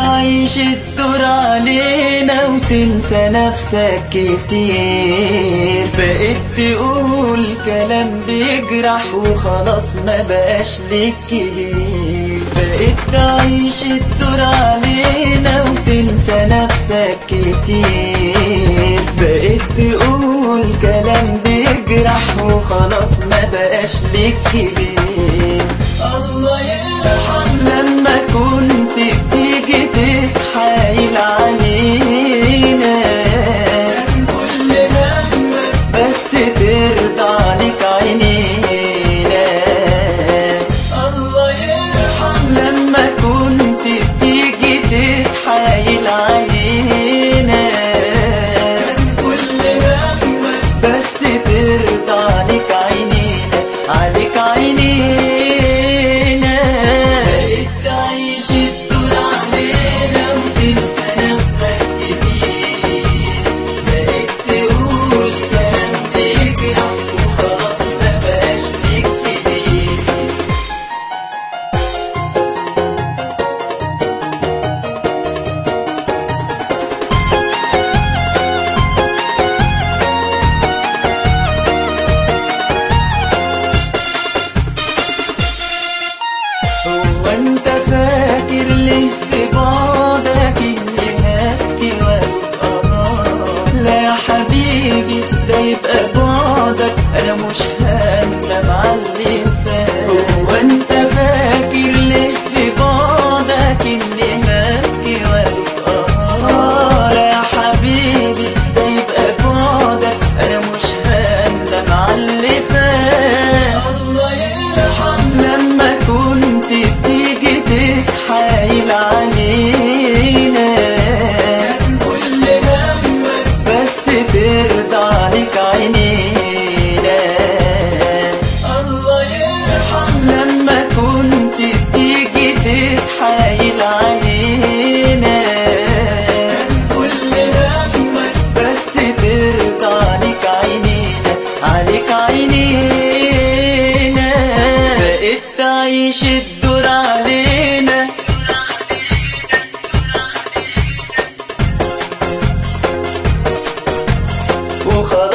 تعيش الدور علينا وتنسى نفسك كتير بقيت تقول كلام بيجرح وخلاص ما بقاش ليك كبير بقيت تعيش الدور علينا وتنسى نفسك كتير بقيت تقول كلام بيجرح وخلاص ما بقاش ليك كبير الله يرحم لما كنت بتيجي تتحايل علينا كان كل همك بس ترضى عليك عينينا الله يرحم لما كنت بتيجي تتحايل علينا كان كل همك بس ترضى عليك عينينا عليك عينينا بقيت تعيش الدور علينا وتنسى نفسك كتير بقيت تقول كلام بيجرح وخلاص ما بقاش ليك كبير هو انت فاكر ليه في بعدك اني هبكي وابقى لا يا حبيبي ده يبقى بعدك انا مش هندم على اللي فات هو انت فاكر ليه في بعدك اني هبكي وابقى لا يا حبيبي ده يبقى بعدك انا مش هندم على اللي فات الله يرحم لما كنت بتيجي تتحايل علينا كان كل همك بس ترضى عليك عينينا الله يرحم لما كنت بتيجي تتحايل علينا كان كل همك بس ترضى عليك عينينا عليك عينينا بقيت تعيش الدور علينا وخلاص